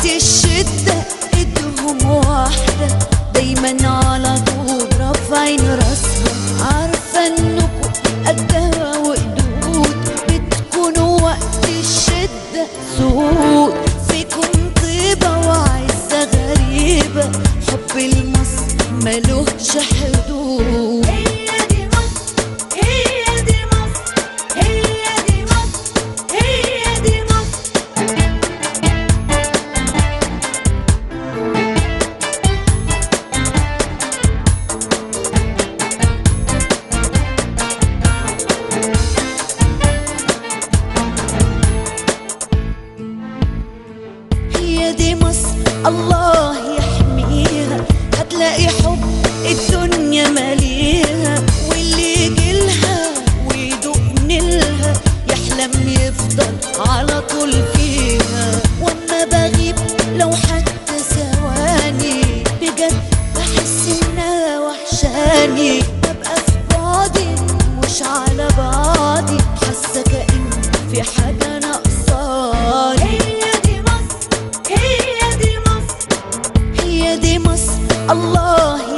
الشدة ايدهم واحدة دايما على طول رافعين راسهم عارفة انكم قدها وقدود بتكونوا وقت الشدة سود فيكم طيبة وعزة غريبة حب المصر ملوش حدود هي دي مصر هي دي مصر هي دي مصر هي دي مصر هي دي مصر الله يحميها هتلاقي حب الدنيا ماليها واللي يجيلها ويدوق نيلها يحلم يفضل على طول فيها واما بغيب لو حتى ثواني بجد بحس انها وحشاني ببقى في بعدي مش على بعضي حاسه كأن في حاجه ناقصاني هي دي مصر هي دي مصر هي دي مصر الله